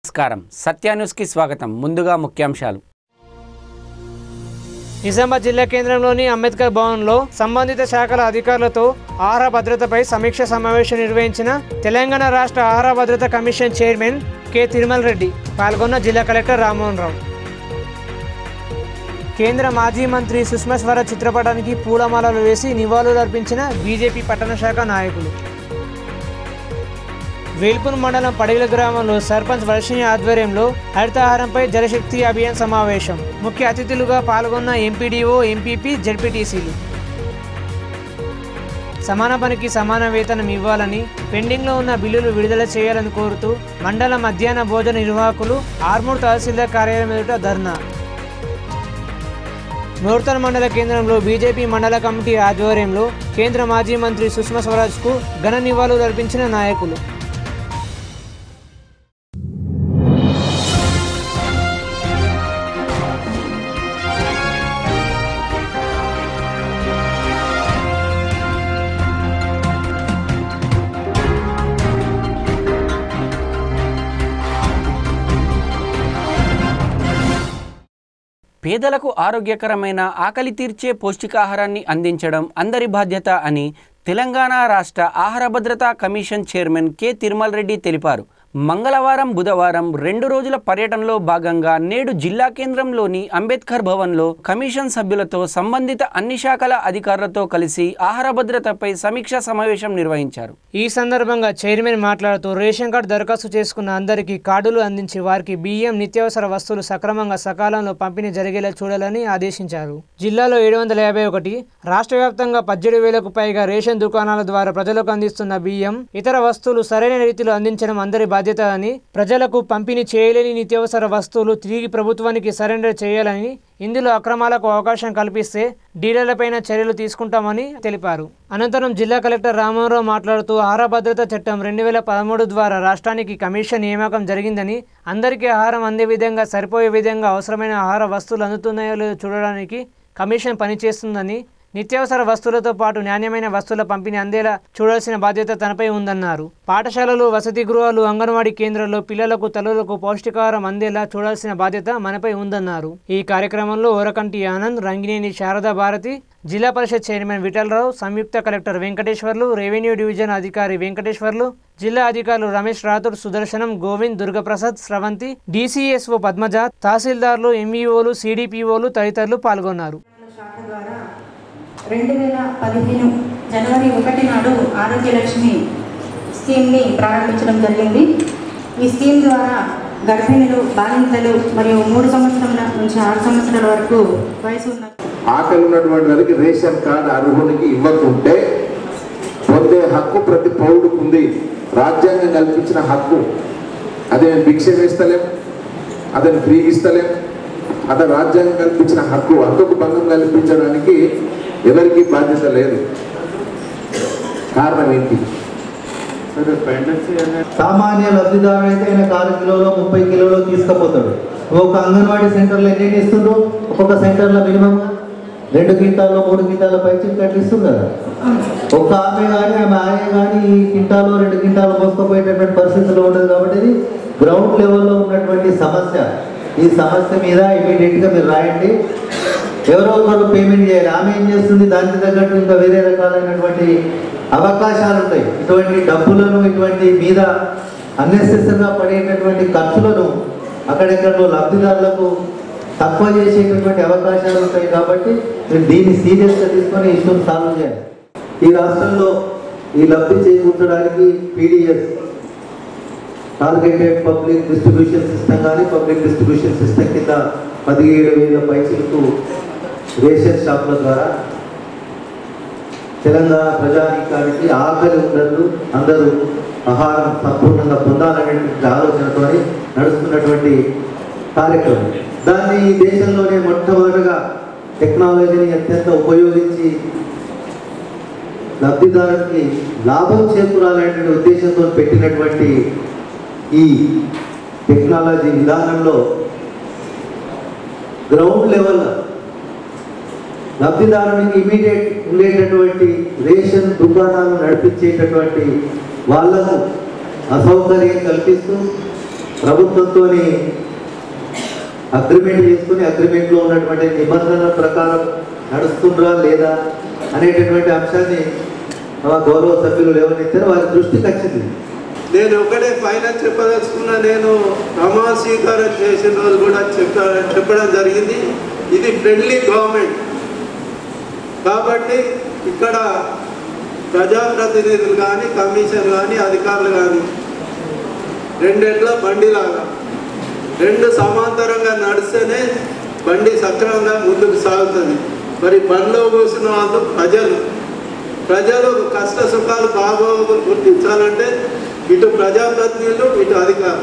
నమస్కారం సత్య న్యూస్కి స్వాగతం ముందుగా ముఖ్యాంశాలు నిజామాబాద్ జిల్లా కేంద్రంలోని అంబేద్కర్ భవన్లో సంబంధిత శాఖల అధికారులతో ఆహార భద్రతపై సమీక్ష సమావేశం నిర్వహించిన తెలంగాణ రాష్ట్ర ఆహార భద్రత commission chairman K Tirumala Reddy పాల్గొన్న జిల్లా కలెక్టర్ రామ్మోహన్ రావు కేంద్ర మాజీ మంత్రి సుష్మా స్వరాజ్ చిత్రపటానికి పూలమాలలు వేసి నివాళులర్పించిన బీజేపీ పట్టణ శాఖ నాయకులు వేల్పూర్ మండలం పడిగల గ్రామంలో సర్పంచ్ వర్షిణి ఆధ్వర్యంలో హరితహారంపై జలశక్తి అభియాన్ సమావేశం ముఖ్య అతిథులుగా పాల్గొన్న ఎంపీడీఓ ఎంపీపీ జడ్పీటీసీలు సమాన పనికి సమాన వేతనం ఇవ్వాలని పెండింగ్లో ఉన్న బిల్లులు విడుదల చేయాలని కోరుతూ మండల మధ్యాహ్న భోజన నిర్వాహకులు ఆర్మూర్ తహసీల్దార్ కార్యాలయం ఎదుట ధర్నా నూర్తన్ మండల కేంద్రంలో బీజేపీ మండల కమిటీ ఆధ్వర్యంలో కేంద్ర మాజీ మంత్రి సుష్మా స్వరాజ్కు ఘన నివాళులు అర్పించిన నాయకులు పేదలకు ఆరోగ్యకరమైన ఆకలి తీర్చే పౌష్టికాహారాన్ని అందించడం అందరి బాధ్యత అని తెలంగాణ రాష్ట్ర ఆహార భద్రతా commission chairman K Tirumala Reddy తెలిపారు మంగళవారం బుధవారం రెండు రోజుల పర్యటనలో భాగంగా నేడు జిల్లా కేంద్రంలోని అంబేద్కర్ భవన్లో కమిషన్ సభ్యులతో సంబంధిత అన్ని శాఖల అధికారులతో కలిసి ఆహార భద్రతపై సమీక్షా సమావేశం నిర్వహించారు ఈ సందర్భంగా చైర్మన్ మాట్లాడుతూ రేషన్ కార్డు దరఖాస్తు చేసుకున్న అందరికీ కార్డులు అందించి వారికి బియ్యం నిత్యావసర వస్తువులు సక్రమంగా సకాలంలో పంపిణీ జరిగేలా చూడాలని ఆదేశించారు జిల్లాలో ఏడు వందల యాభై ఒకటి రాష్ట్ర వ్యాప్తంగా పద్దెనిమిది వేలకు పైగా రేషన్ దుకాణాల ద్వారా ప్రజలకు అందిస్తున్న బియ్యం ఇతర వస్తువులు సరైన రీతిలో అందించడం అందరి బాధ్యత అని ప్రజలకు పంపిణీ చేయలేని నిత్యావసర వస్తువులు తిరిగి ప్రభుత్వానికి సరెండర్ చేయాలని ఇందులో అక్రమాలకు అవకాశం కల్పిస్తే డీలర్లపైన చర్యలు తీసుకుంటామని తెలిపారు అనంతరం జిల్లా కలెక్టర్ రామారావు మాట్లాడుతూ ఆహార భద్రత చట్టం రెండు వేల పదమూడు ద్వారా రాష్ట్రానికి కమిషన్ నియామకం జరిగిందని అందరికీ ఆహారం అందే విధంగా సరిపోయే విధంగా అవసరమైన ఆహార వస్తువులు అందుతున్నాయో లేదో చూడడానికి కమిషన్ పనిచేస్తుందని నిత్యావసర వస్తువులతో పాటు నాణ్యమైన వస్తువుల పంపిణీ అందేలా చూడాల్సిన బాధ్యత తనపై ఉందన్నారు పాఠశాలలు వసతి గృహాలు అంగన్వాడీ కేంద్రాల్లో పిల్లలకు తల్లులకు పౌష్టికాహారం అందేలా చూడాల్సిన బాధ్యత మనపై ఉందన్నారు ఈ కార్యక్రమంలో ఓరకంటి ఆనంద్ రంగినేని శారదా భారతి జిల్లా పరిషత్ చైర్మన్ విఠలరావు సంయుక్త కలెక్టర్ వెంకటేశ్వర్లు రెవెన్యూ డివిజన్ అధికారి వెంకటేశ్వర్లు జిల్లా అధికారులు రమేష్ రాథోడ్ సుదర్శనం గోవింద్ దుర్గప్రసాద్ స్రవంతి డీసీఎస్ఓ పద్మజ తహసీల్దార్లు ఎంఈఓలు సిడిపిఓలు తదితరులు పాల్గొన్నారు శాఖ ద్వారా రెండు వేల పదిహేను జనవరి ఒకటి నాడు ఆరోగ్యలక్ష్మి స్కీమ్ని ప్రారంభించడం జరిగింది ఈ స్కీమ్ ద్వారా గర్భిణులు బాలింతలు మరియు మూడు సంవత్సరాల నుంచి ఆరు సంవత్సరాల వరకు వయసు ఉన్న ఆకలి ఉన్నటువంటి వారికి రేషన్ కార్డు అర్హునికి ఇవ్వకుంటే పొందే హక్కు ప్రతి పౌరుడికి ఉంది రాజ్యాంగం కల్పించిన హక్కు అదే భిక్ష వేస్తలేం అతను ఫ్రీ ఇస్తలేం అతను రాజ్యాంగం కల్పించిన హక్కు హక్కుకు భంగం కల్పించడానికి ఎవరికీ బాధ్యత లేదు కారణం ఏంటి సామాన్య లబ్ధిదారుడు అయితే ఆయన ఆరు కిలోలో ముప్పై కిలోలో తీసుకుపోతాడు ఒక అంగన్వాడీ సెంటర్లో ఎన్ని ఇస్తుండ్రు ఒక్కొక్క సెంటర్లో మినిమం రెండు కింటాల్లో మూడు కింటాల పైచి కట్లు ఇస్తుంది కదా ఒక్క ఆమె కానీ ఆమె ఆయన కానీ ఈ కింటాలో రెండు కింటాలు మోసుకుపోయేటటువంటి పరిస్థితులు ఉండదు కాబట్టి ఇది గ్రౌండ్ లెవెల్లో ఉన్నటువంటి సమస్య ఈ సమస్య మీద ఇమీడియట్గా మీరు రాయండి ఎవరో ఒకరు పేమెంట్ చేయాలి ఆమె ఏం చేస్తుంది దానికి తగ్గట్టు ఇంకా వేరే రకాలైనటువంటి అవకాశాలు ఉంటాయి ఇటువంటి డబ్బులను ఇటువంటి మీద అన్నెసెసరీగా పడేటటువంటి ఖర్చులను అక్కడెక్కడో లబ్ధిదారులకు తక్కువ చేసేటటువంటి అవకాశాలు ఉంటాయి కాబట్టి మీరు దీన్ని సీరియస్గా తీసుకొని ఇష్యూని సాల్వ్ చేయాలి ఈ రాష్ట్రంలో ఈ లబ్ధి చేకూర్చడానికి PDS targeted public distribution system కానీ పబ్లిక్ డిస్ట్రిబ్యూషన్ సిస్టమ్ కింద పదిహేడు వేల పైసలకు రేషన్ షాపుల ద్వారా తెలంగాణ ప్రజానీకానికి ఆకలి ఉండదు అందరూ ఆహారం సంపూర్ణంగా పొందాలనేటువంటి ఆలోచనతో నడుస్తున్నటువంటి కార్యక్రమం దాన్ని ఈ దేశంలోనే మొట్టమొదటిగా టెక్నాలజీని అత్యంత ఉపయోగించి లబ్ధిదారునికి లాభం చేకూరాలనే ఉద్దేశంతో పెట్టినటువంటి ఈ టెక్నాలజీ విధానంలో గ్రౌండ్ లెవెల్ లబ్ధిదారునికి ఇమీడియట్ ఉండేటటువంటి రేషన్ దుకాణాలు నడిపించేటటువంటి వాళ్లకు అసౌకర్యం కల్పిస్తూ ప్రభుత్వంతో అగ్రిమెంట్ చేసుకుని అగ్రిమెంట్లో ఉన్నటువంటి నిబంధనల ప్రకారం నడుస్తుండ్రా లేదా అనేటటువంటి అంశాన్ని మా గౌరవ సభ్యులు లేవనెత్తారు వారి దృష్టికి వచ్చింది నేను ఒకటే ఫైనల్ చెప్పదలుచుకున్నా నేను ప్రమాణ స్వీకారం చేసిన రోజు కూడా చెప్ప చెప్పడం జరిగింది ఇది ఫ్రెండ్లీ గవర్నమెంట్ కాబట్టి ఇక్కడ ప్రజాప్రతినిధులు కానీ కమిషన్ కానీ అధికారులు కానీ రెండెట్ల బండిలాగా రెండు సమాంతరంగా నడిస్తేనే బండి సక్రమంగా ముందుకు సాగుతుంది మరి బండిలో కూర్చున్న వాళ్ళు ప్రజలు ప్రజలు కష్ట సుఖాలు బాగోగులు గుర్తించాలంటే ఇటు ప్రజాప్రతినిధులు ఇటు అధికారులు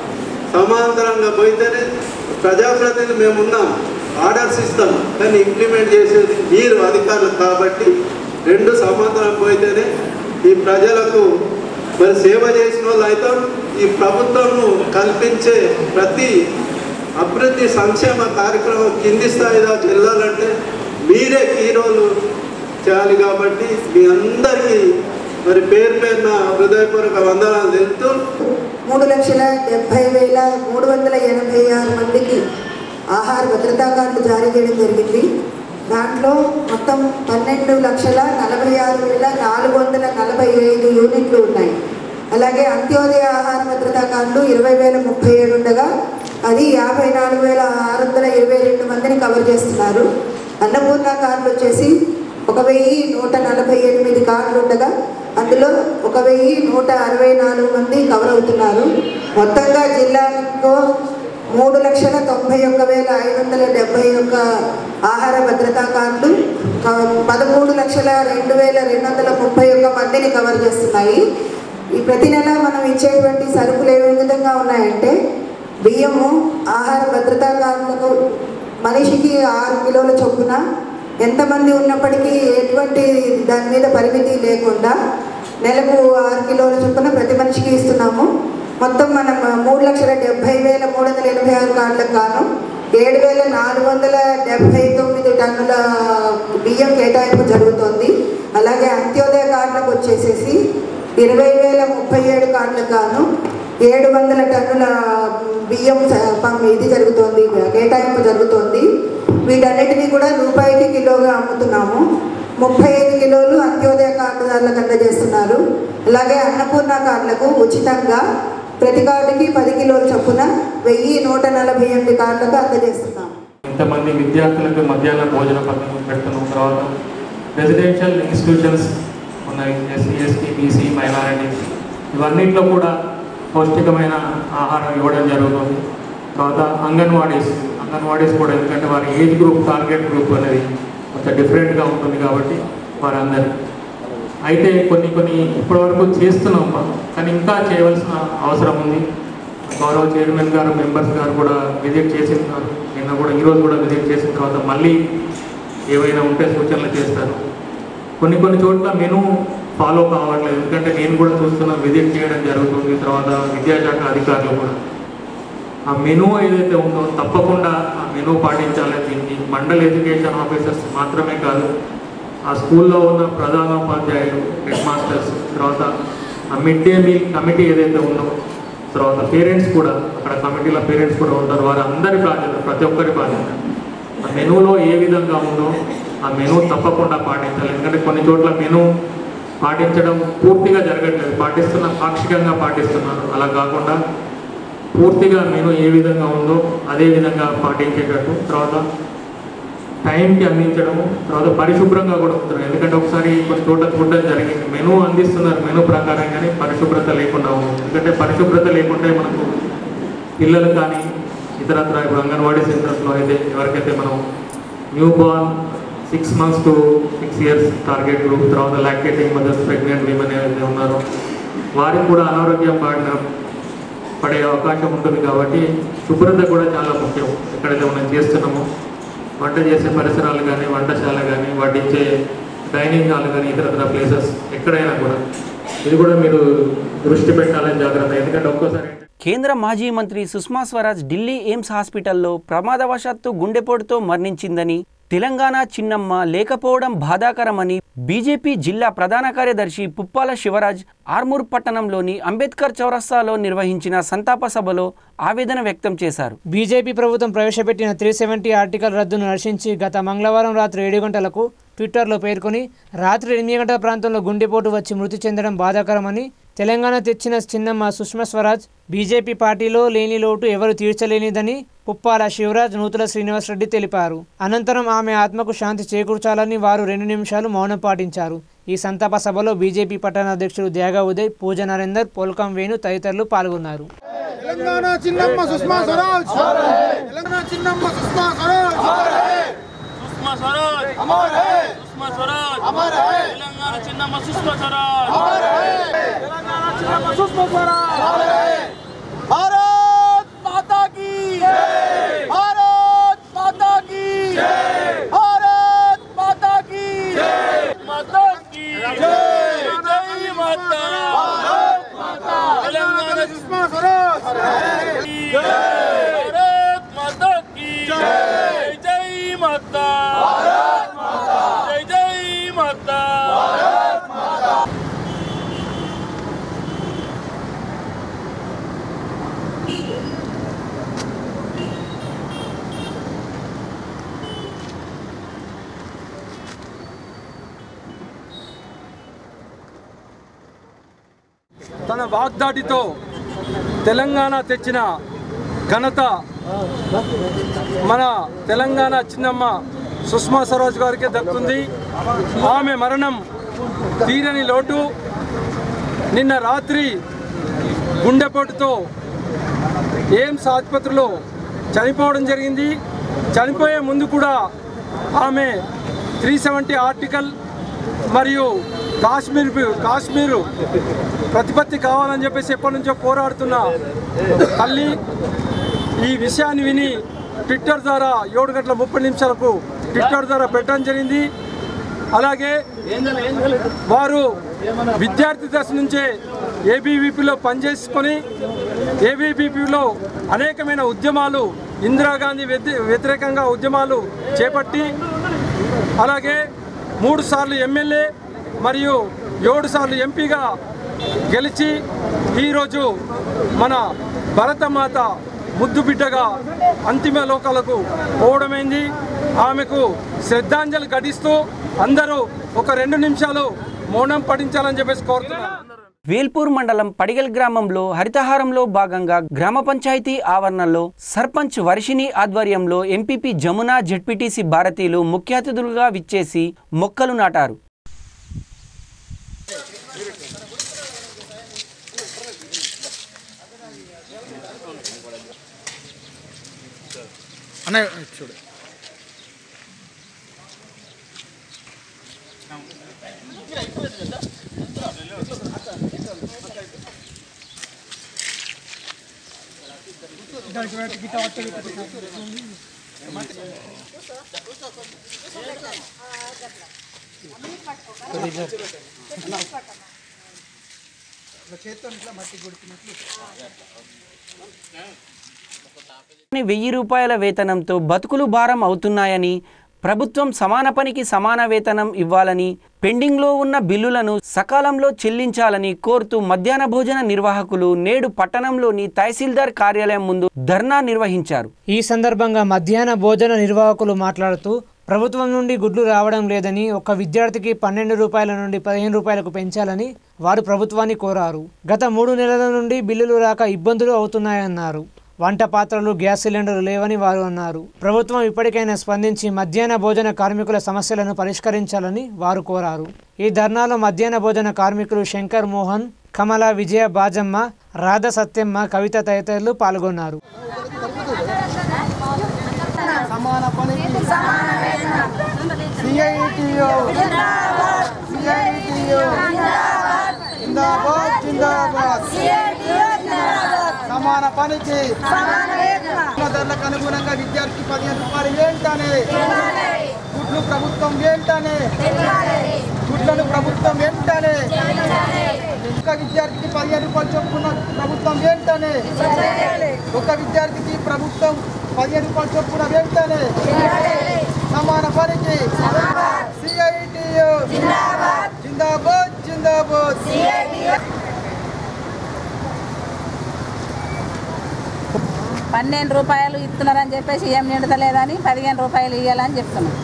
సమాంతరంగా పోయితేనే ప్రజాప్రతినిధులు మేమున్నాం ఆర్డర్స్ ఇస్తాం కానీ ఇంప్లిమెంట్ చేసేది మీరు అధికారులు కాబట్టి రెండు సమాంతరం పోయితేనే ఈ ప్రజలకు మరి సేవ చేసిన వాళ్ళు అయితే ఈ ప్రభుత్వము కల్పించే ప్రతి అభివృద్ధి సంక్షేమ కార్యక్రమం కింది స్థాయి దాకా వెళ్ళాలంటే మీరే హీరోలు చేయాలి కాబట్టి మీ అందరికీ మరి పేరు పేరున హృదయపూర్వక వందనాలు తెలుపుతూ మూడు లక్షల డెబ్బై వేల మూడు వందల ఎనభై ఆరు మందికి ఆహార భద్రతా కార్డులు జారీ చేయడం జరిగింది దాంట్లో మొత్తం పన్నెండు లక్షల నలభై ఆరు వేల నాలుగు వందల నలభై ఐదు యూనిట్లు ఉన్నాయి అలాగే అంత్యోదయ ఆహార భద్రతా కార్డులు ఇరవై వేల ముప్పై ఏడు ఉండగా అది యాభై నాలుగు వేల ఆరు వందల ఇరవై రెండు మందిని కవర్ చేస్తున్నారు అన్నపూర్ణ కార్డులు వచ్చేసి ఒక వెయ్యి నూట నలభై ఎనిమిది కార్డులు ఉండగా అందులో ఒక వెయ్యి నూట అరవై నాలుగు మంది కవర్ అవుతున్నారు మొత్తంగా జిల్లాలో మూడు లక్షల తొంభై ఒక్క వేల ఐదు వందల డెబ్బై ఒక్క ఆహార భద్రతా కార్డులు క- పదమూడు లక్షల రెండు వేల రెండు వందల ముప్పై ఒక్క మందిని కవర్ చేస్తున్నాయి ఈ ప్రతి నెల మనం ఇచ్చేటువంటి సరుకులు ఏ విధంగా ఉన్నాయంటే బియ్యము ఆహార భద్రతా కార్డులకు మనిషికి ఆరు కిలోల చొప్పున ఎంతమంది ఉన్నప్పటికీ ఎటువంటి దాని మీద పరిమితి లేకుండా నెలకు ఆరు కిలోల చొప్పున ప్రతి మనిషికి ఇస్తున్నాము మొత్తం మనం మూడు లక్షల డెబ్బై వేల మూడు వందల ఎనభై ఆరు కార్డులకు గాను ఏడు వేల నాలుగు వందల డెబ్బై తొమ్మిది టన్నుల బియ్యం కేటాయింపు జరుగుతోంది అలాగే అంత్యోదయ కార్డులకు వచ్చేసేసి ఇరవై వేల ముప్పై ఏడు కార్డులకు గాను ఏడు వందల టన్నుల బియ్యం స- పం- ఇది జరుగుతోంది కేటాయింపు జరుగుతోంది వీటన్నిటినీ కూడా రూపాయికి కిలోగా అమ్ముతున్నాము ముప్పై ఐదు కిలోలు అంత్యోదయ కార్డుదారులకు అందజేస్తున్నారు అలాగే అన్నపూర్ణ కార్డులకు ఉచితంగా ప్రతి కార్డుకి పది కిలోల చొప్పున వెయ్యి నూట నలభై ఎనిమిది కార్డులకు అందజేస్తున్నాము ఇంతమంది విద్యార్థులకు మధ్యాహ్న భోజన పథకం పెడుతున్నాం తర్వాత రెసిడెన్షియల్ ఇన్స్టిట్యూషన్స్ ఉన్నాయి ఎస్సీ ఎస్టీ బీసీ మైనారిటీస్ ఇవన్నిట్లో కూడా పౌష్టికమైన ఆహారం ఇవ్వడం జరుగుతుంది తర్వాత అంగన్వాడీస్ అంగన్వాడీస్ కూడా ఎందుకంటే వారి ఏజ్ గ్రూప్ టార్గెట్ గ్రూప్ అనేది కొంచెం డిఫరెంట్గా ఉంటుంది కాబట్టి వారందరి అయితే కొన్ని కొన్ని ఇప్పటివరకు చేస్తున్నాం మనం. కానీ ఇంకా చేయవలసిన అవసరం ఉంది గౌరవ చైర్మన్ గారు మెంబర్స్ గారు కూడా విజిట్ చేసినారు నిన్న కూడా ఈరోజు కూడా విజిట్ చేసిన తర్వాత మళ్ళీ ఏవైనా ఉంటే సూచనలు చేస్తారు కొన్ని కొన్ని చోట్ల మెను ఫాలో కావట్లేదు ఎందుకంటే నేను కూడా చూస్తున్నా విజిట్ చేయడం జరుగుతుంది తర్వాత విద్యాశాఖ అధికారులు కూడా ఆ మెనూ ఏదైతే ఉందో తప్పకుండా ఆ మెనూ పాటించాలి దీనికి మండల్ ఎడ్యుకేషన్ ఆఫీసర్స్ మాత్రమే కాదు ఆ స్కూల్లో ఉన్న ప్రధానోపాధ్యాయులు హెడ్ మాస్టర్స్ తర్వాత ఆ మిడ్ డే మీల్ కమిటీ ఏదైతే ఉందో తర్వాత పేరెంట్స్ కూడా అక్కడ కమిటీలో పేరెంట్స్ కూడా ఉంటారు వారి అందరి బాధ్యత ప్రతి ఒక్కరి బాధ్యత ఆ మెనూలో ఏ విధంగా ఉందో ఆ మెనూ తప్పకుండా పాటించాలి ఎందుకంటే కొన్ని చోట్ల మెనూ పాటించడం పూర్తిగా జరగట్లేదు పాటిస్తున్న పాక్షికంగా పాటిస్తున్నారు అలా కాకుండా పూర్తిగా మెనూ ఏ విధంగా ఉందో అదే విధంగా పాటించేటట్టు తర్వాత టైంకి అందించడము తర్వాత పరిశుభ్రంగా కూడా ఉంటున్నారు ఎందుకంటే ఒకసారి కొన్ని చోట్ల చూడడం జరిగింది మెనూ అందిస్తున్నారు మెనూ ప్రకారం కానీ పరిశుభ్రత లేకుండా ఉంది ఎందుకంటే పరిశుభ్రత లేకుంటే మనకు పిల్లలు కానీ ఇతరత్ర ఇప్పుడు అంగన్వాడీ సెంటర్స్లో అయితే ఎవరికైతే మనం newborn six months to six years target group తర్వాత లాక్టేటింగ్ మదర్స్ ప్రెగ్నెంట్ విమెన్ ఏదైతే ఉన్నారో వారికి కూడా అనారోగ్యం పడిన పడే అవకాశం ఉంటుంది కాబట్టి శుభ్రత కూడా చాలా ముఖ్యం ఎక్కడైతే మనం చేస్తున్నామో వంట చేసే పరిసరాలు కానీ వంటశాల కానీ వడ్డించే డైనింగ్ హాల్ కానీ ఇతరత్ర ప్లేసెస్ ఎక్కడైనా కూడా ఇది కూడా మీరు దృష్టి పెట్టాలని జాగ్రత్త ఎందుకంటే ఒక్కోసారి కేంద్ర మాజీ మంత్రి సుష్మా స్వరాజ్ ఢిల్లీ ఎయిమ్స్ హాస్పిటల్లో ప్రమాదవశాత్తు గుండెపోటుతో మరణించిందని తెలంగాణ చిన్నమ్మ లేకపోవడం బాధాకరమని బీజేపీ జిల్లా ప్రధాన కార్యదర్శి పుప్పాల శివరాజ్ ఆర్మూర్ పట్టణంలోని అంబేద్కర్ చౌరస్తాలో నిర్వహించిన సంతాప సభలో ఆవేదన వ్యక్తం చేశారు బీజేపీ ప్రభుత్వం ప్రవేశపెట్టిన త్రీ సెవెంటీ ఆర్టికల్ రద్దును హర్షించి గత మంగళవారం రాత్రి ఏడు గంటలకు ట్విట్టర్లో పేర్కొని రాత్రి ఎనిమిది గంటల ప్రాంతంలో గుండెపోటు వచ్చి మృతి చెందడం బాధాకరమని తెలంగాణ తెచ్చిన చిన్నమ్మ సుష్మా స్వరాజ్ బీజేపీ పార్టీలో లేని లోటు ఎవరు తీర్చలేనిదని పుప్పాల శివరాజ్ నూతుల శ్రీనివాసరెడ్డి తెలిపారు అనంతరం ఆమె ఆత్మకు శాంతి చేకూర్చాలని వారు రెండు నిమిషాలు మౌనం పాటించారు ఈ సంతాప సభలో బీజేపీ పట్టణ అధ్యక్షుడు త్యాగ ఉదయ్ పూజ నరేందర్ పోల్కం వేణు తదితరులు పాల్గొన్నారు తెలంగాణ చిన్నమ్మ సుష్మా స్వరాజ్ తెలంగాణ చిన్నమ్మ సుష్మా స్వరాజ్ సుష్మా స్వరాజ్ అమర్ హై సుష్మా స్వరాజ్ అమర్ హై తెలంగాణ చిన్నమ్మ సుష్మా స్వరాజ్ అమర్ హై తెలంగాణ చిన్నమ్మ సుష్మా స్వరాజ్ అమర్ హై భారత్ మాతా కీ జై భారత్ మాతా కీ జై భారత్ మాతా కీ జై మాతా కీ జై జై మాతా భారత్ మాతా తెలంగాణ సుష్మా స్వరాజ్ అమర్ హై భారత్ మాతా కీ జై జై మాతా భారత్ మాతా జై జై మాతా భారత్ మాతా తన వాగ్దాటితో తెలంగాణ తెచ్చిన ఘనత మన తెలంగాణ చిన్నమ్మ సుష్మా స్వరాజ్ గారికి దక్కుతుంది ఆమె మరణం తీరని లోటు నిన్న రాత్రి గుండెపోటుతో ఎయిమ్స్ ఆసుపత్రిలో చనిపోవడం జరిగింది చనిపోయే ముందు కూడా ఆమె త్రీ సెవెంటీ ఆర్టికల్ మరియు కాశ్మీర్ కాశ్మీరు ప్రతిపత్తి కావాలని చెప్పేసి ఎప్పటి నుంచో పోరాడుతున్న తల్లి ఈ విషయాన్ని విని ట్విట్టర్ ద్వారా ఏడు గంటల ముప్పై నిమిషాలకు ట్విట్టర్ ద్వారా పెట్టడం జరిగింది అలాగే వారు విద్యార్థి దశ నుంచే ఏబీవీపీలో పనిచేసుకొని ఏబీవీపీలో అనేకమైన ఉద్యమాలు ఇందిరాగాంధీ వ్యతి- వ్యతిరేకంగా ఉద్యమాలు చేపట్టి అలాగే మూడు సార్లు ఎమ్మెల్యే మరియు ఏడు సార్లు ఎంపీగా గెలిచి ఈరోజు మన భరతమాత ముద్దు బిడ్డగా అంతిమ లోకాలకు పోవడమైంది ఆమెకు శ్రద్ధాంజలి ఘటిస్తూ అందరూ ఒక రెండు నిమిషాలు మౌనం పఠించాలని చెప్పేసి కోరుతున్నాను వేల్పూర్ మండలం పడిగల్ గ్రామంలో హరితహారంలో భాగంగా గ్రామ పంచాయతీ ఆవరణలో సర్పంచ్ వర్షిణి ఆధ్వర్యంలో ఎంపీపీ జమున జెడ్పీటీసీ భారతీయులు ముఖ్య అతిథులుగా విచ్చేసి మొక్కలు నాటారు అన్నయ్య చూడు వెయ్యి రూపాయల వేతనంతో బతుకులు భారం అవుతున్నాయని ప్రభుత్వం సమాన పనికి సమాన వేతనం ఇవ్వాలని పెండింగ్లో ఉన్న బిల్లులను సకాలంలో చెల్లించాలని కోరుతూ మధ్యాహ్న భోజన నిర్వాహకులు నేడు పట్టణంలోని తహసీల్దార్ కార్యాలయం ముందు ధర్నా నిర్వహించారు ఈ సందర్భంగా మధ్యాహ్న భోజన నిర్వాహకులు మాట్లాడుతూ ప్రభుత్వం నుండి గుడ్లు రావడం లేదని ఒక విద్యార్థికి పన్నెండు రూపాయల నుండి పదిహేను రూపాయలకు పెంచాలని వారు ప్రభుత్వాన్ని కోరారు గత మూడు నెలల నుండి బిల్లులు రాక ఇబ్బందులు అవుతున్నాయన్నారు వంట పాత్రలు గ్యాస్ సిలిండర్లు లేవని వారు అన్నారు ప్రభుత్వం ఇప్పటికైనా స్పందించి మధ్యాహ్న భోజన కార్మికుల సమస్యలను పరిష్కరించాలని వారు కోరారు ఈ ధర్నాలో మధ్యాహ్న భోజన కార్మికులు శంకర్ మోహన్ కమల విజయ బాజమ్మ రాధ సత్యమ్మ కవిత తదితరులు పాల్గొన్నారు సమాన పనికి సిఐటియు సిఐటియు జిందాబాద్ జిందాబాద్ సమాన పనికి ధరలకు అనుగుణంగా విద్యార్థి పదిహేను రూపాయలు ఏంటనే గుడ్లు ప్రభుత్వం ఏంటనే గుడ్లను ప్రభుత్వం ఏంటనే ఒక విద్యార్థికి పదిహేను రూపాయలు చొప్పున ప్రభుత్వం ఏంటనే ఒక విద్యార్థికి ప్రభుత్వం పదిహేను రూపాయలు చొప్పున వెంటనే సమాన పనికి సిఐటియు జిందాబాద్ జిందాబాద్ పన్నెండు రూపాయలు ఇస్తున్నారని చెప్పేసి ఏం నిండుతలేదని పదిహేను రూపాయలు ఇవ్వాలని చెప్తున్నాం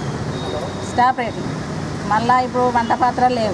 స్టాప్ రేట్లు మళ్ళా ఇప్పుడు వంట పాత్రలు లేవు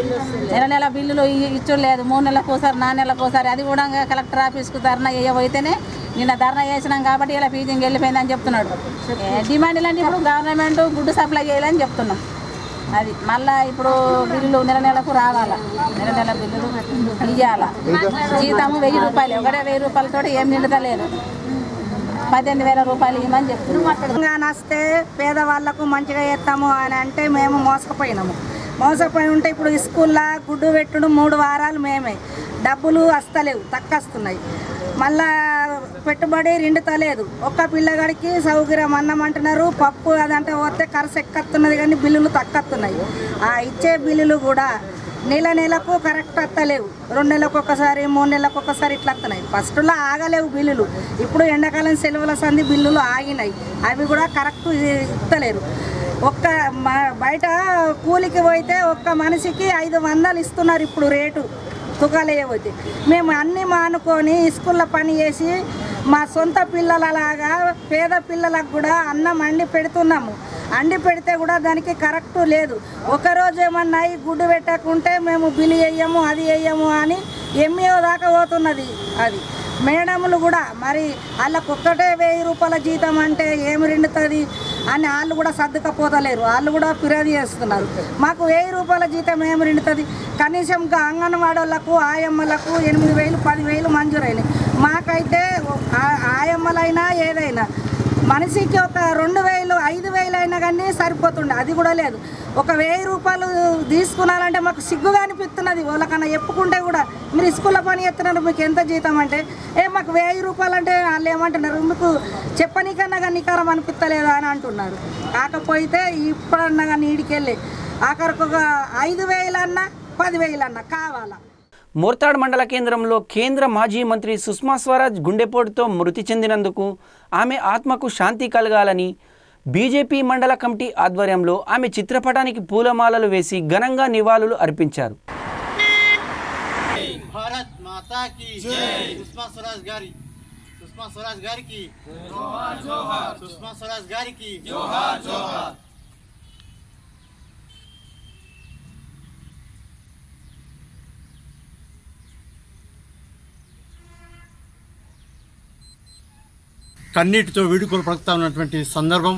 నెల నెల బిల్లులు ఇ- ఇచ్చుడు లేదు మూడు నెలలకు ఒకసారి నాలుగు నెలలకు ఒకసారి అది కూడా కలెక్టర్ ఆఫీస్కు ధర్నా వేయబోతేనే నిన్న ధర్నా చేసినాం కాబట్టి ఇలా ఫీజింగ్ వెళ్ళిపోయిందని చెప్తున్నాడు ఏ డిమాండ్ అంటే ఇప్పుడు గవర్నమెంట్ గుడ్డు సప్లై చేయాలని చెప్తున్నాం అది మళ్ళా ఇప్పుడు బిల్లులు నెల నెలకు రావాలా నెల నెల బిల్లులు ఇవ్వాలా జీతము వెయ్యి రూపాయలు ఒకటే వెయ్యి రూపాయలతో ఏం నిండుతలేదు పద్దెనిమిది వేల రూపాయలు ఇవ్వమని చెప్తున్నాం తెలంగాణ వస్తే పేదవాళ్ళకు మంచిగా చేస్తాము అని అంటే మేము మోసకపోయినాము మోసపోయి ఉంటే ఇప్పుడు ఈ స్కూల్లో గుడ్డు పెట్టుడు మూడు వారాలు మేమే డబ్బులు వస్తలేవు తక్కువస్తున్నాయి మళ్ళా పెట్టుబడి రెండుతలేదు ఒక్క పిల్లగాడికి సౌకర్యం అన్నం అంటున్నారు పప్పు అదంటే పోతే ఖర్చు ఎక్కత్తున్నది కానీ బిల్లులు తక్కువస్తున్నాయి ఆ ఇచ్చే బిల్లులు కూడా నెల నెలకు కరెక్ట్ వస్తలేవు రెండు నెలలకు ఒకసారి మూడు నెలలకు ఒకసారి ఇట్లా వస్తున్నాయి ఫస్ట్లో ఆగలేవు బిల్లులు ఇప్పుడు ఎండాకాలం సెలవుల సంది బిల్లులు ఆగినాయి అవి కూడా కరెక్ట్ ఇస్తలేరు ఒక్క మ- బయట కూలికి పోతే ఒక్క మనిషికి ఐదు వందలు ఇస్తున్నారు ఇప్పుడు రేటు తుకాలేయబోతే మేము అన్నీ మానుకొని స్కూల్లో పని చేసి మా సొంత పిల్లలలాగా పేద పిల్లలకు కూడా అన్నం అండి పెడుతున్నాము అండి పెడితే కూడా దానికి కరెక్ట్ లేదు ఒకరోజు ఏమన్నా అయి గుడ్డు పెట్టకుంటే మేము బిల్లు వేయము అది వేయము అని ఎంఈఓ దాకా పోతున్నది అది మేడములు కూడా మరి వాళ్ళకు ఒక్కటే వెయ్యి రూపాయల జీతం అంటే ఏమి రెండుతుంది అని వాళ్ళు కూడా సర్దుకపోతలేరు వాళ్ళు కూడా ఫిర్యాదు చేస్తున్నారు మాకు వెయ్యి రూపాయల జీతం ఏమి రెండుతుంది కనీసం ఇంకా అంగన్వాడీ వాళ్ళకు ఆయమ్మలకు ఎనిమిది వేలు పది వేలు మంజూరైనాయి మాకైతే ఆ- ఆయమ్మలైనా ఏదైనా మనిషికి ఒక రెండు వేలు ఐదు వేలు అయినా కానీ సరిపోతుండే అది కూడా లేదు ఒక వెయ్యి రూపాయలు తీసుకున్నారంటే మాకు సిగ్గుగా అనిపిస్తున్నది వాళ్ళకన్నా చెప్పుకుంటే కూడా మీరు స్కూల్లో పని చేస్తున్నారు మీకు ఎంత జీతం అంటే ఏ మాకు వెయ్యి రూపాయలు అంటే వాళ్ళు ఏమంటున్నారు మీకు చెప్పనీకన్నా కానీ నికారం అనిపిస్తలేదా అని అంటున్నారు కాకపోతే ఇప్పుడన్నా కానీ ఈడికెళ్ళి ఆఖరికి ఒక ఐదు వేలన్నా పదివేలన్నా కావాలా మోర్తాడ్ మండల కేంద్రంలో కేంద్ర మాజీ మంత్రి సుష్మా స్వరాజ్ గుండెపోటుతో మృతి చెందినందుకు ఆమె ఆత్మకు శాంతి కలగాలని బీజేపీ మండల కమిటీ ఆధ్వర్యంలో ఆమె చిత్రపటానికి పూలమాలలు వేసి ఘనంగా నివాళులు అర్పించారు భారత్ మాతా की जय సుష్మా స్వరాజ్ గారి సుష్మా స్వరాజ్ గారికి జోహార్ జోహార్ సుష్మా స్వరాజ్ గారికి జోహార్ జోహార్ కన్నీటితో వీడుకోలు పలుకుతా ఉన్నటువంటి సందర్భం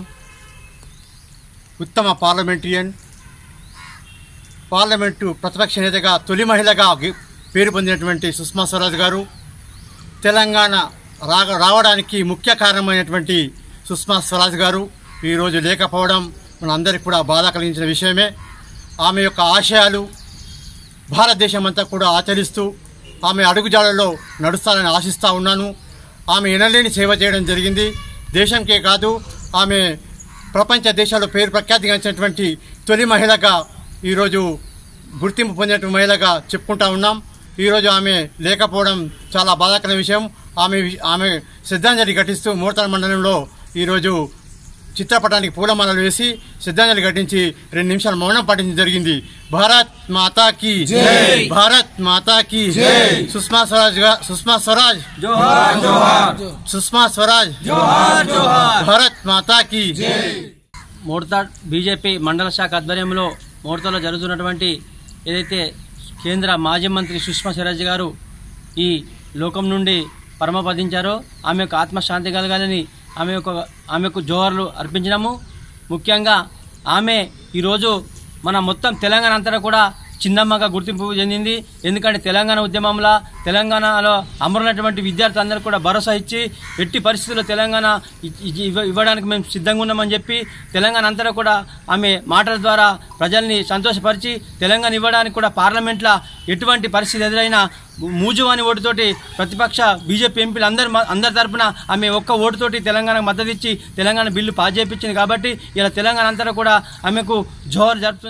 ఉత్తమ పార్లమెంటరియన్ పార్లమెంటు ప్రతిపక్ష నేతగా తొలి మహిళగా గి- పేరు పొందినటువంటి సుష్మా స్వరాజ్ గారు తెలంగాణ రాగ రావడానికి ముఖ్య కారణమైనటువంటి సుష్మా స్వరాజ్ గారు ఈరోజు లేకపోవడం మనందరికీ కూడా బాధ కలిగించిన విషయమే ఆమె యొక్క ఆశయాలు భారతదేశం అంతా కూడా ఆచరిస్తూ ఆమె అడుగుజాడల్లో నడుస్తారని ఆశిస్తూ ఉన్నాను ఆమె ఎనలేని సేవ చేయడం జరిగింది దేశంకే కాదు ఆమె ప్రపంచ దేశాల్లో పేరు ప్రఖ్యాతిగాంచినటువంటి తొలి మహిళగా ఈరోజు గుర్తింపు పొందినటువంటి మహిళగా చెప్పుకుంటా ఉన్నాం ఈరోజు ఆమె లేకపోవడం చాలా బాధాకరమైన విషయం ఆమె వి- ఆమె శ్రద్ధాంజలి ఘటిస్తూ ముహూర్తాల మండలంలో ఈరోజు చిత్రపటానికి పూలమాలలు వేసి శ్రద్ధాంజలి ఘటించి రెండు నిమిషాలు మౌనం పాటించడం జరిగింది భారత్ మాతా కీ జై. భారత్ మాతా కీ జై. సుష్మా స్వరాజ్ గా- సుష్మా స్వరాజ్ జోహార్, జోహార్. సుష్మా స్వరాజ్ జోహార్, జోహార్. భారత్ మాతా కీ మోర్తాడ్ బీజేపీ మండల శాఖ ఆధ్వర్యంలో మోర్తాలో జరుగుతున్నటువంటి ఏదైతే కేంద్ర మాజీ మంత్రి సుష్మా స్వరాజ్ గారు ఈ లోకం నుండి పరమపదించారో ఆమె యొక్క ఆత్మశాంతి కలగాలని ఆమె యొక్క ఆమెకు జోహర్లు అర్పించినాము ముఖ్యంగా ఆమె ఈరోజు మన మొత్తం తెలంగాణ అంతటా కూడా చిన్నమ్మగా గుర్తింపు చెందింది ఎందుకంటే తెలంగాణ ఉద్యమంలో తెలంగాణలో అమరున్నటువంటి విద్యార్థులందరూ కూడా భరోసా ఇచ్చి ఎట్టి పరిస్థితుల్లో తెలంగాణ ఇ- ఇ- ఇవ్వ- ఇవ్వడానికి మేము సిద్ధంగా ఉన్నామని చెప్పి తెలంగాణ అంతటా కూడా ఆమె మాటల ద్వారా ప్రజల్ని సంతోషపరిచి తెలంగాణ ఇవ్వడానికి కూడా పార్లమెంట్లో ఎటువంటి పరిస్థితి ఎదురైనా మూజువాని ఓటుతోటి ప్రతిపక్ష బీజేపీ ఎంపీలు అందరి మ- అందరి తరపున ఆమె ఒక్క ఓటుతోటి తెలంగాణకు మద్దతు ఇచ్చి తెలంగాణ బిల్లు పాస్ చేయించింది కాబట్టి ఇలా తెలంగాణ అంతటా కూడా ఆమెకు జోహర్ జరుపుతున్నారు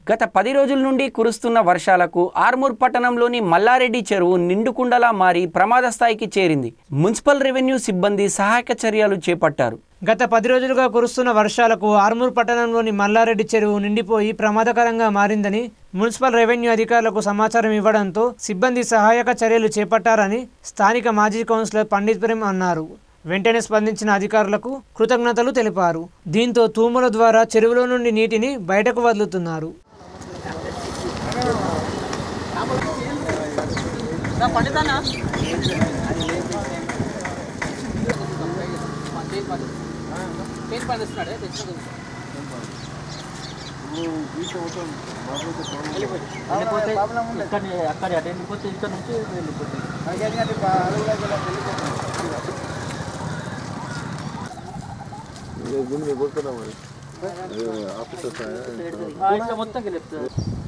గత పది రోజుల నుండి కురుస్తున్న వర్షాలకు ఆర్మూర్ పట్టణంలోని మల్లారెడ్డి చెరువు నిండుకుండలా మారి ప్రమాద స్థాయికి చేరింది మున్సిపల్ రెవెన్యూ సిబ్బంది సహాయక చర్యలు చేపట్టారు గత పది రోజులుగా కురుస్తున్న వర్షాలకు ఆర్మూర్ పట్టణంలోని మల్లారెడ్డి చెరువు నిండిపోయి ప్రమాదకరంగా మారిందని మున్సిపల్ రెవెన్యూ అధికారులకు సమాచారం ఇవ్వడంతో సిబ్బంది సహాయక చర్యలు చేపట్టారని స్థానిక మాజీ కౌన్సిలర్ పండిత్ ప్రేమ్ అన్నారు వెంటనే స్పందించిన అధికారులకు కృతజ్ఞతలు తెలిపారు దీంతో తూముల ద్వారా చెరువులో నుండి నీటిని బయటకు వదులుతున్నారు అక్కడ అటు వెళ్ళిపోతే ఇక్కడ నుంచి వెళ్ళిపోతాయి ఇట్లా మొత్తం గెలుపుతుంది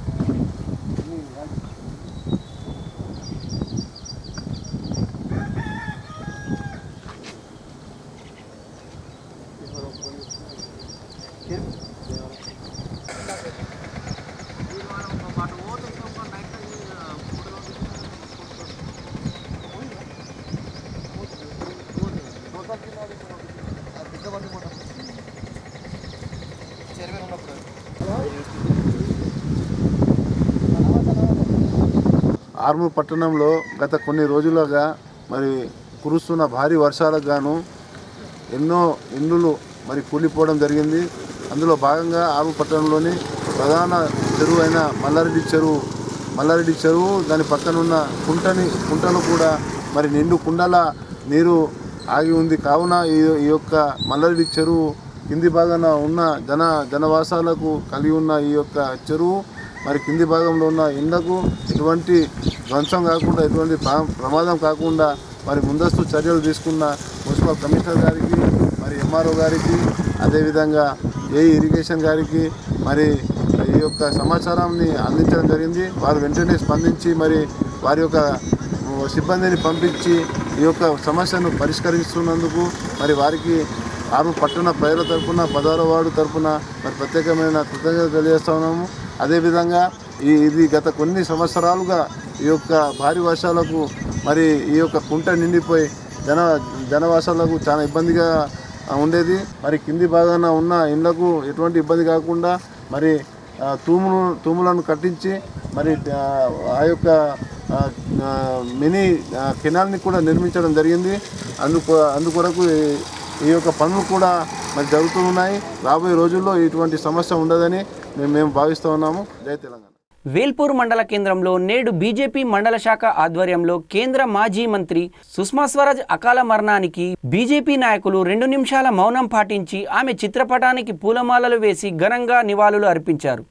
ఆర్మూర్ పట్టణంలో గత కొన్ని రోజులుగా మరి కురుస్తున్న భారీ వర్షాలకు గాను ఎన్నో ఇండ్లు మరి కూలిపోవడం జరిగింది అందులో భాగంగా ఆర్మూర్ పట్టణంలోని ప్రధాన చెరువు అయిన మల్లారెడ్డి చెరువు మల్లారెడ్డి చెరువు దాని పక్కన ఉన్న కుంటని కుంటను కూడా మరి నిండు కుండల నీరు ఆగి ఉంది కావున ఈ ఈ యొక్క మల్లారెడ్డి చెరువు కింది భాగాన ఉన్న జన జనవాసాలకు కలిగి ఉన్న ఈ యొక్క చెరువు మరి కింది భాగంలో ఉన్న ఇండ్లకు ఎటువంటి ధ్వంసం కాకుండా ఎటువంటి ప్ర- ప్రమాదం కాకుండా మరి ముందస్తు చర్యలు తీసుకున్న మున్సిపల్ కమిషనర్ గారికి మరి ఎంఆర్ఓ గారికి అదేవిధంగా ఏ ఇరిగేషన్ గారికి మరి ఈ యొక్క సమాచారాన్ని అందించడం జరిగింది వారు వెంటనే స్పందించి మరి వారి యొక్క సిబ్బందిని పంపించి ఈ యొక్క సమస్యను పరిష్కరిస్తున్నందుకు మరి వారికి ఆరు పట్టణ ప్రజల తరపున పదహారో వార్డు తరపున మరి ప్రత్యేకమైన కృతజ్ఞత తెలియజేస్తా ఉన్నాము అదేవిధంగా ఈ ఇది గత కొన్ని సంవత్సరాలుగా ఈ యొక్క భారీ వర్షాలకు మరి ఈ యొక్క కుంట నిండిపోయి జన జనవాసాలకు చాలా ఇబ్బందిగా ఆ, ఉండేది మరి కింది భాగాన ఉన్న ఇండ్లకు ఎటువంటి ఇబ్బంది కాకుండా మరి ఆ, తూములు తూములను కట్టించి మరి ఆ, ఆ యొక్క ఆ, ఆ, మినీ ఆ, కెనాల్ని కూడా నిర్మించడం జరిగింది అందుకు అందుకొరకు ఈ- ఈ యొక్క పనులు కూడా మరి జరుగుతూ ఉన్నాయి రాబోయే రోజుల్లో ఇటువంటి సమస్య ఉండదని మేము మేము భావిస్తూ ఉన్నాము జై తెలంగాణ వేల్పూర్ మండల కేంద్రంలో నేడు బీజేపీ మండల శాఖ ఆధ్వర్యంలో కేంద్ర మాజీ మంత్రి సుష్మా స్వరాజ్ అకాల మరణానికి బీజేపీ నాయకులు రెండు నిమిషాల మౌనం పాటించి ఆమె చిత్రపటానికి పూలమాలలు వేసి ఘనంగా నివాళులు అర్పించారు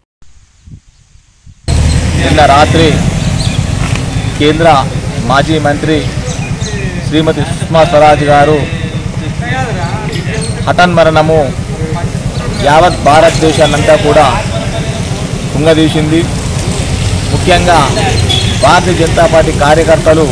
నిన్న రాత్రి కేంద్ర మాజీ మంత్రి శ్రీమతి సుష్మా స్వరాజ్ గారు హఠన్మరణము యావత్ భారతదేశాన్నంతా కూడా కుంగదీసింది ముఖ్యంగా భారతీయ జనతా పార్టీ కార్యకర్తలు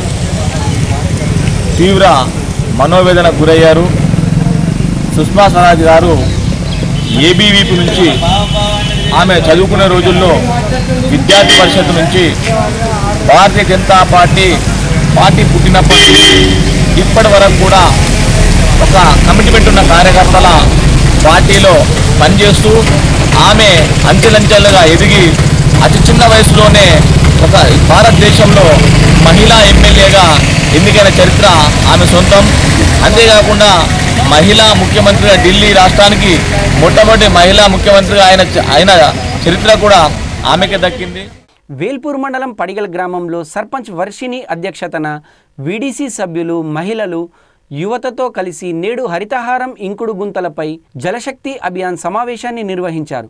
తీవ్ర మనోవేదనకు గురయ్యారు సుష్మా స్వరాజ్ గారు ఏబీవీపీ నుంచి ఆమె చదువుకునే రోజుల్లో విద్యార్థి పరిషత్ నుంచి భారతీయ జనతా పార్టీ పార్టీ పుట్టినప్పటి నుంచి ఇప్పటి వరకు కూడా ఒక కమిట్మెంట్ ఉన్న కార్యకర్తల పార్టీలో పనిచేస్తూ ఆమె అంచెలంచెలుగా ఎదిగి అతి చిన్న వయసులోనే ఒక భారతదేశంలో మహిళా ఎమ్మెల్యేగా ఎన్నికైన చరిత్ర ఆమె సొంతం అంతేకాకుండా మహిళా ముఖ్యమంత్రిగా ఢిల్లీ రాష్ట్రానికి మొట్టమొదటి మహిళా ముఖ్యమంత్రిగా ఆయన ఆయన చరిత్ర కూడా ఆమెకే దక్కింది వేల్పూర్ మండలం పడిగల్ గ్రామంలో సర్పంచ్ వర్షిణి అధ్యక్షతన వీడీసీ సభ్యులు మహిళలు యువతతో కలిసి నేడు హరితహారం ఇంకుడు గుంతలపై జలశక్తి అభియాన్ సమావేశాన్ని నిర్వహించారు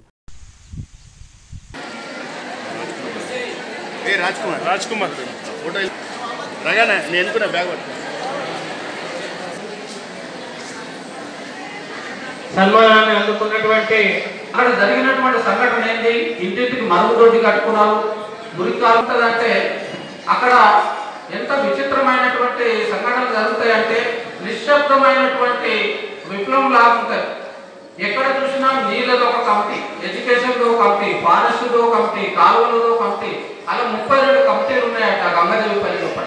ఏ రాజ్ కుమార్ రాజ్ కుమార్ ఫోటో రగానే నేను ఎన్నుకున్న బ్యాగ్ పట్టుకో సన్మానాన్ని అందుకున్నటువంటి అక్కడ జరిగినటువంటి సంఘటన ఏంటి ఇంటింటికి మరుగుదొడ్డి కట్టుకున్నారు మురికి కాలుతుందంటే అక్కడ ఎంత విచిత్రమైనటువంటి సంఘటనలు జరుగుతాయంటే నిశ్శబ్దమైనటువంటి విప్లవం లాగుతాయి ఎక్కడ చూసినా నీళ్ళదో ఒక కమిటీ ఎడ్యుకేషన్లో ఒక కమిటీ ఫారెస్ట్దో ఒక కమిటీ కాలువలదో ఒక కమిటీ అలా ముప్పై రెండు కమిటీలు ఉన్నాయట గంగాదేవిపల్లి లోపల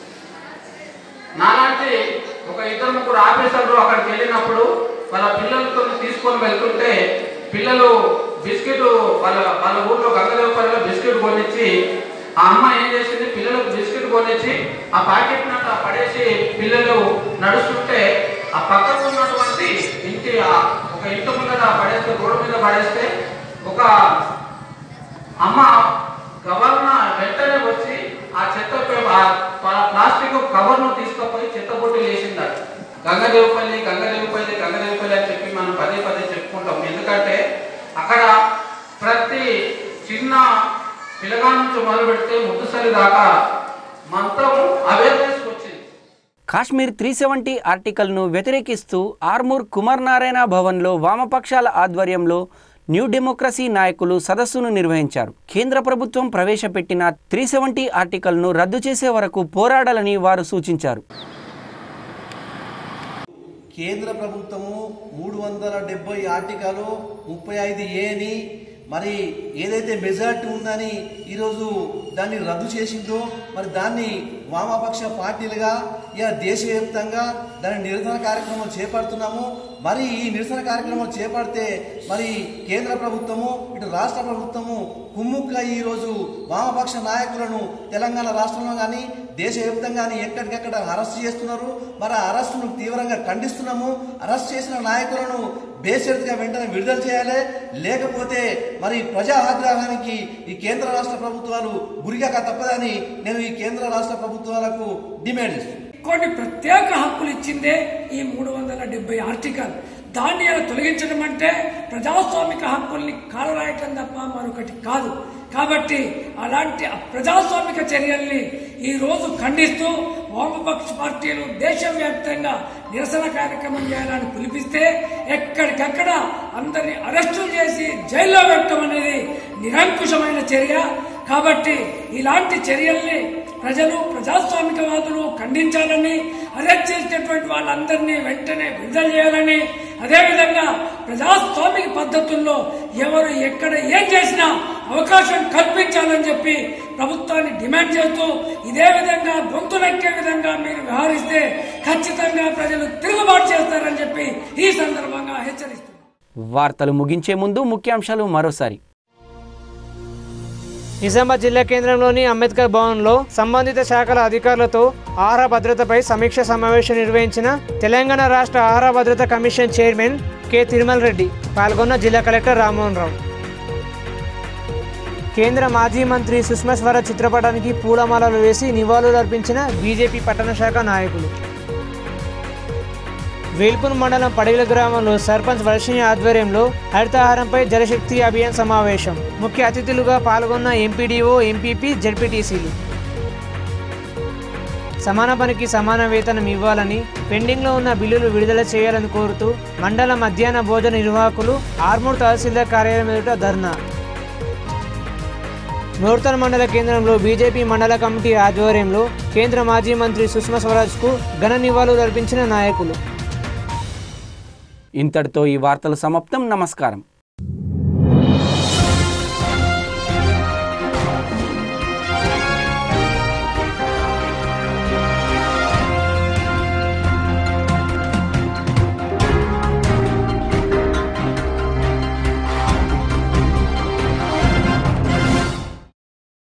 నాలాంటి ఒక ఇద్దరు ముగ్గురు ఆఫీసర్లు అక్కడికి వెళ్ళినప్పుడు వాళ్ళ పిల్లలతో తీసుకొని వెళ్తుంటే పిల్లలు బిస్కెట్ వాళ్ళ వాళ్ళ ఊర్లో గంగదేవపల్లిలో బిస్కెట్ కొనిచ్చి ఆ అమ్మ ఏం చేసింది పిల్లలకు బిస్కెట్ కొనిచ్చి ఆ ప్యాకెట్ నట్టు పడేసి పిల్లలు నడుస్తుంటే ఆ పక్కన ఉన్నటువంటి ఇంటి ఆ ఒక ఇంటి ముందర పడేస్తే రోడ్డు మీద పడేస్తే ఒక అమ్మ గవర్నర్ వెంటనే వచ్చి ఆ చెత్త పే- ఆ ప- ప్లాస్టిక్ కవర్ను తీసుకుపోయి చెత్త బొట్టు వేసిందట గంగదేవిపల్లి గంగదేవిపల్లి గంగదేవిపల్లి అని చెప్పి మనం పదే పదే చెప్పుకుంటాం ఎందుకంటే అక్కడ ప్రతి చిన్న పిల్లగా నుంచి మొదలు పెడితే ముద్దుసరి దాకా మొత్తం అవేర్నెస్ వచ్చింది కాశ్మీర్ త్రీ సెవెంటీ ఆర్టికల్ను వ్యతిరేకిస్తూ ఆర్మూర్ కుమార్ నారాయణ భవన్లో వామపక్షాల ఆధ్వర్యంలో న్యూ డెమోక్రసీ నాయకులు సదస్సును నిర్వహించారు కేంద్ర ప్రభుత్వం ప్రవేశపెట్టిన త్రీ సెవెంటీ ఆర్టికల్ను రద్దు చేసే వరకు పోరాడాలని వారు సూచించారు కేంద్ర ప్రభుత్వము మూడు వందల డెబ్బై ఆర్టికలు ముప్పై ఐదు ఏని మరి ఏదైతే మెజార్టీ ఉందని ఈరోజు దాన్ని రద్దు చేసిందో మరి దాన్ని వామపక్ష పార్టీలుగా ఇక దేశవ్యాప్తంగా దాని నిరసన కార్యక్రమం చేపడుతున్నాము మరి ఈ నిరసన కార్యక్రమం చేపడితే మరి కేంద్ర ప్రభుత్వము ఇటు రాష్ట్ర ప్రభుత్వము కుమ్ముక్క ఈరోజు వామపక్ష నాయకులను తెలంగాణ రాష్ట్రంలో కానీ దేశవ్యాప్తంగా కానీ ఎక్కడికెక్కడ అరెస్ట్ చేస్తున్నారు మరి ఆ అరెస్టును తీవ్రంగా ఖండిస్తున్నాము అరెస్ట్ చేసిన నాయకులను బేషరతుగా వెంటనే విడుదల చేయాలి లేకపోతే మరి ప్రజా ఆగ్రహానికి ఈ కేంద్ర రాష్ట్ర ప్రభుత్వాలు గురిగా తప్పదని నేను ఈ కేంద్ర రాష్ట్ర ప్రభుత్వాలకు డిమాండ్ చేస్తున్నాను కొన్ని ప్రత్యేక హక్కులు ఇచ్చిందే ఈ మూడు వందల డెబ్బై ఆర్టికల్ దాన్ని ఇలా తొలగించడం అంటే ప్రజాస్వామిక హక్కుల్ని కాలరాయటం తప్ప మరొకటి కాదు కాబట్టి అలాంటి ప్రజాస్వామిక చర్యల్ని ఈ రోజు ఖండిస్తూ వామపక్ష పార్టీలు దేశవ్యాప్తంగా నిరసన కార్యక్రమం చేయాలని పిలిపిస్తే ఎక్కడికక్కడ అందరిని అరెస్టులు చేసి జైల్లో పెట్టడం అనేది నిరంకుశమైన చర్య కాబట్టి ఇలాంటి చర్యల్ని ప్రజలు ప్రజాస్వామికవాదులు ఖండించాలని అరెస్ట్ చేసినటువంటి వాళ్ళందరినీ వెంటనే విడుదల చేయాలని అదేవిధంగా ప్రజాస్వామిక పద్ధతుల్లో ఎవరు ఎక్కడ ఏం చేసినా అవకాశం కల్పించాలని చెప్పి ప్రభుత్వాన్ని డిమాండ్ చేస్తూ ఇదే విధంగా గొంతు నక్కే విధంగా మీరు వ్యవహరిస్తే ఖచ్చితంగా ప్రజలు తిరుగుబాటు చేస్తారని చెప్పి ఈ సందర్భంగా హెచ్చరిస్తున్నారు వార్తలు ముగించే ముందు ముఖ్యాంశాలు మరోసారి నిజామాబాద్ జిల్లా కేంద్రంలోని అంబేద్కర్ భవన్లో సంబంధిత శాఖల అధికారులతో ఆహార భద్రతపై సమీక్ష సమావేశం నిర్వహించిన తెలంగాణ రాష్ట్ర ఆహార భద్రత commission chairman K Tirumala Reddy పాల్గొన్న జిల్లా కలెక్టర్ రామ్మోహన్ రావు కేంద్ర మాజీ మంత్రి సుష్మా స్వరాజ్ చిత్రపటానికి పూలమాలలు వేసి నివాళులర్పించిన బీజేపీ పట్టణ శాఖ నాయకులు వేల్పూర్ మండలం పడిగల గ్రామంలో సర్పంచ్ వర్షిణి ఆధ్వర్యంలో హరితహారంపై జలశక్తి అభియాన్ సమావేశం ముఖ్య అతిథులుగా పాల్గొన్న ఎంపీడీఓ ఎంపీపీ జడ్పీటీసీలు సమాన పనికి సమాన వేతనం ఇవ్వాలని పెండింగ్లో ఉన్న బిల్లులు విడుదల చేయాలని కోరుతూ మండల మధ్యాహ్న భోజన నిర్వాహకులు ఆర్మూర్ తహసీల్దార్ కార్యాలయం ఎదుట ధర్నా నూర్తన్ మండల కేంద్రంలో బీజేపీ మండల కమిటీ ఆధ్వర్యంలో కేంద్ర మాజీ మంత్రి సుష్మా స్వరాజ్కు ఘన నివాళులు అర్పించిన నాయకులు ఇంతటితో ఈ వార్తలు సమాప్తం నమస్కారం